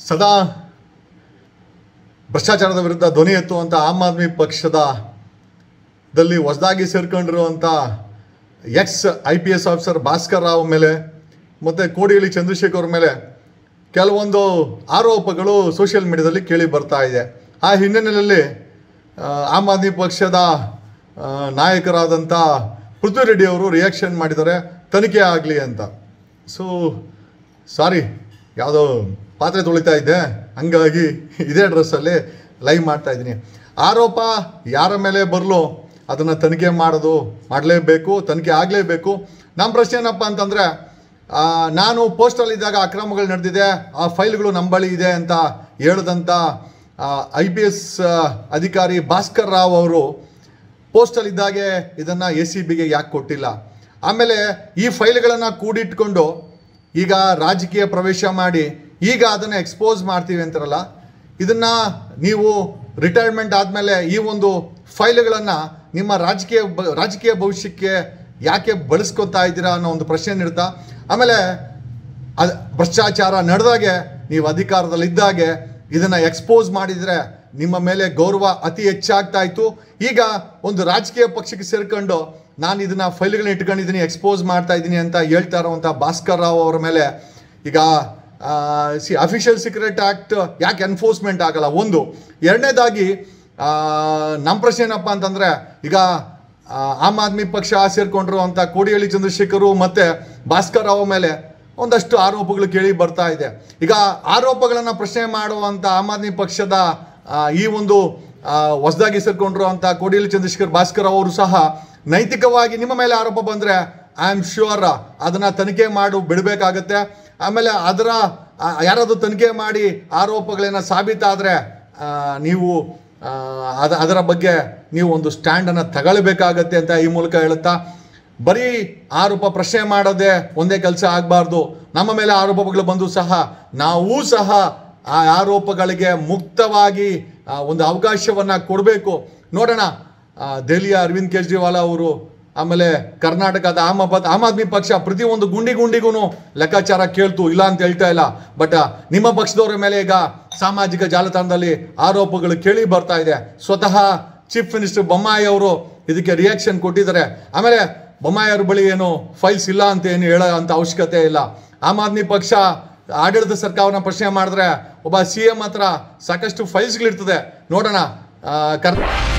ಸದಾ ಭ್ರಷ್ಟಾಚಾರದ ವಿರುದ್ಧ ಧ್ವನಿ ಎತ್ತುವಂಥ ಆಮ್ ಆದ್ಮಿ ಪಕ್ಷದ ದಲ್ಲಿ ಹೊಸದಾಗಿ ಸೇರ್ಕೊಂಡಿರುವಂಥ ex I P S officer Bhaskar Rao ಮೇಲೆ ಮತ್ತು ಕೋಡಿಹಳ್ಳಿ ಚಂದ್ರಶೇಖರ್ ಮೇಲೆ ಕೆಲವೊಂದು ಆರೋಪಗಳು ಸೋಷಿಯಲ್ ಮೀಡಿಯಾದಲ್ಲಿ ಕೇಳಿ ಬರ್ತಾ ಇದೆ ಆ ಹಿನ್ನೆಲೆಯಲ್ಲಿ ಆ, ಆಮ್ ಆದ್ಮಿ ಪಕ್ಷದ ಆ, ನಾಯಕರಾದಂಥ ಪೃಥ್ವಿ ರೆಡ್ಡಿ ಅವರು ರಿಯಾಕ್ಷನ್ ಮಾಡಿದ್ದಾರೆ ತನಿಖೆ ಆಗಲಿ ಅಂತ ಸೊ ಸಾರಿ ಯಾವುದೋ ಪಾತ್ರೆ ತೊಳಿತಾ ಇದ್ದೆ ಹಂಗಾಗಿ ಇದೇ ಡ್ರೆಸ್ಸಲ್ಲಿ ಲೈವ್ ಮಾಡ್ತಾ ಇದ್ದೀನಿ ಆರೋಪ ಯಾರ ಮೇಲೆ ಬರಲು ಅದನ್ನು ತನಿಖೆ ಮಾಡೋದು ಮಾಡಲೇಬೇಕು ತನಿಖೆ ಆಗಲೇಬೇಕು ನಮ್ಮ ಪ್ರಶ್ನೆ ಏನಪ್ಪ ಅಂತಂದರೆ ನಾನು ಪೋಸ್ಟಲ್ಲಿದ್ದಾಗ ಅಕ್ರಮಗಳು ನಡೆದಿದೆ ಆ ಫೈಲ್ಗಳು ನಮ್ಮ ಬಳಿ ಇದೆ ಅಂತ ಹೇಳಿದಂಥ ಐ ಪಿ ಎಸ್ ಅಧಿಕಾರಿ ಭಾಸ್ಕರ್ ರಾವ್ ಅವರು ಪೋಸ್ಟಲ್ಲಿದ್ದಾಗೆ ಇದನ್ನು ಎ ಸಿ ಬಿಗೆ ಯಾಕೆ ಕೊಟ್ಟಿಲ್ಲ ಆಮೇಲೆ ಈ ಫೈಲ್ಗಳನ್ನು ಕೂಡಿಟ್ಕೊಂಡು ಈಗ ರಾಜಕೀಯ ಪ್ರವೇಶ ಮಾಡಿ ಈಗ ಅದನ್ನು ಎಕ್ಸ್ಪೋಸ್ ಮಾಡ್ತೀವಿ ಅಂತಾರಲ್ಲ ಇದನ್ನು ನೀವು ರಿಟೈರ್ಮೆಂಟ್ ಆದಮೇಲೆ ಈ ಒಂದು ಫೈಲ್ಗಳನ್ನು ನಿಮ್ಮ ರಾಜಕೀಯ ಬ ರಾಜಕೀಯ ಭವಿಷ್ಯಕ್ಕೆ ಯಾಕೆ ಬಳಸ್ಕೊತಾ ಇದ್ದೀರಾ ಅನ್ನೋ ಒಂದು ಪ್ರಶ್ನೆ ಇಡ್ತಾ ಆಮೇಲೆ ಅದು ಭ್ರಷ್ಟಾಚಾರ ನಡೆದಾಗೆ ನೀವು ಅಧಿಕಾರದಲ್ಲಿದ್ದಾಗೆ ಇದನ್ನು ಎಕ್ಸ್ಪೋಸ್ ಮಾಡಿದರೆ ನಿಮ್ಮ ಮೇಲೆ ಗೌರವ ಅತಿ ಹೆಚ್ಚಾಗ್ತಾ ಇತ್ತು ಈಗ ಒಂದು ರಾಜಕೀಯ ಪಕ್ಷಕ್ಕೆ ಸೇರ್ಕೊಂಡು ನಾನು ಇದನ್ನು ಫೈಲ್ಗಳನ್ನ ಇಟ್ಕೊಂಡಿದ್ದೀನಿ ಎಕ್ಸ್ಪೋಸ್ ಮಾಡ್ತಾ ಇದ್ದೀನಿ ಅಂತ ಹೇಳ್ತಾ ಇರುವಂಥ ಭಾಸ್ಕರ್ ರಾವ್ ಅವರ ಮೇಲೆ ಈಗ ಸಿ ಅಫಿಷಿಯಲ್ ಸೀಕ್ರೆಟ್ ಆ್ಯಕ್ಟ್ ಯಾಕೆ ಎನ್ಫೋರ್ಸ್ಮೆಂಟ್ ಆಗಲ್ಲ ಒಂದು ಎರಡನೇದಾಗಿ ನಮ್ಮ ಪ್ರಶ್ನೆ ಏನಪ್ಪ ಅಂತಂದರೆ ಈಗ ಆ, ಆಮ್ ಆದ್ಮಿ ಪಕ್ಷ ಸೇರ್ಕೊಂಡಿರುವಂಥ ಕೋಡಿಹಳ್ಳಿ ಚಂದ್ರಶೇಖರು ಮತ್ತು ಭಾಸ್ಕರ್ ರಾವ್ ಮೇಲೆ ಒಂದಷ್ಟು ಆರೋಪಗಳು ಕೇಳಿ ಬರ್ತಾ ಇದೆ ಈಗ ಆರೋಪಗಳನ್ನು ಪ್ರಶ್ನೆ ಮಾಡುವಂಥ ಆಮ್ ಆದ್ಮಿ ಪಕ್ಷದ ಆ, ಈ ಒಂದು ಹೊಸದಾಗಿ ಸೇರ್ಕೊಂಡಿರುವಂಥ ಕೋಡಿಹಳ್ಳಿ ಚಂದ್ರಶೇಖರ್ ಭಾಸ್ಕರ್ ಅವರು ಸಹ ನೈತಿಕವಾಗಿ ನಿಮ್ಮ ಮೇಲೆ ಆರೋಪ ಬಂದರೆ ಐ ಆಮ್ ಶ್ಯೂರ್ ಅದನ್ನು ತನಿಖೆ ಮಾಡು ಬಿಡಬೇಕಾಗತ್ತೆ ಆಮೇಲೆ ಅದರ ಆ, ಯಾರಾದರೂ ತನಿಖೆ ಮಾಡಿ ಆರೋಪಗಳೇನ ಸಾಬೀತಾದರೆ ನೀವು ಆ, ಅದ ಅದರ ಬಗ್ಗೆ ನೀವು ಒಂದು ಸ್ಟ್ಯಾಂಡನ್ನು ತಗೊಳ್ಬೇಕಾಗತ್ತೆ ಅಂತ ಈ ಮೂಲಕ ಹೇಳುತ್ತಾ ಬರೀ ಆರೋಪ ಪ್ರಶ್ನೆ ಮಾಡೋದೇ ಒಂದೇ ಕೆಲಸ ಆಗಬಾರ್ದು ನಮ್ಮ ಮೇಲೆ ಆರೋಪಗಳು ಬಂದು ಸಹ ನಾವೂ ಸಹ ಆ ಆರೋಪಗಳಿಗೆ ಮುಕ್ತವಾಗಿ ಆ, ಒಂದು ಅವಕಾಶವನ್ನು ಕೊಡಬೇಕು ನೋಡೋಣ ಆ, ದೆಹಲಿಯ ಅರವಿಂದ್ ಕೇಜ್ರಿವಾಲ್ ಅವರು ಆಮೇಲೆ ಕರ್ನಾಟಕದ ಆಮ್ ಆಬಾದ್ ಆಮ್ ಆದ್ಮಿ ಪಕ್ಷ ಪ್ರತಿಯೊಂದು ಗುಂಡಿ ಗುಂಡಿಗೂ ಲೆಕ್ಕಾಚಾರ ಕೇಳ್ತು ಇಲ್ಲ ಅಂತ ಹೇಳ್ತಾ ಇಲ್ಲ ಬಟ್ ನಿಮ್ಮ ಪಕ್ಷದವರ ಮೇಲೆ ಈಗ ಸಾಮಾಜಿಕ ಜಾಲತಾಣದಲ್ಲಿ ಆರೋಪಗಳು ಕೇಳಿ ಬರ್ತಾ ಇದೆ ಸ್ವತಃ ಚೀಫ್ ಮಿನಿಸ್ಟರ್ ಬೊಮ್ಮಾಯಿ ಅವರು ಇದಕ್ಕೆ ರಿಯಾಕ್ಷನ್ ಕೊಟ್ಟಿದ್ದಾರೆ ಆಮೇಲೆ ಬೊಮ್ಮಾಯಿ ಅವ್ರ ಬಳಿ ಏನು ಫೈಲ್ಸ್ ಇಲ್ಲ ಅಂತ ಏನು ಹೇಳೋ ಅಂತ ಅವಶ್ಯಕತೆ ಇಲ್ಲ ಆಮ್ ಆದ್ಮಿ ಪಕ್ಷ ಆಡಳಿತ ಸರ್ಕಾರನ ಪ್ರಶ್ನೆ ಮಾಡಿದ್ರೆ ಒಬ್ಬ ಸಿ ಎಂ ಹತ್ರ ಸಾಕಷ್ಟು ಫೈಲ್ಸ್ಗಳಿರ್ತದೆ ನೋಡೋಣ ಆ, ಕರ್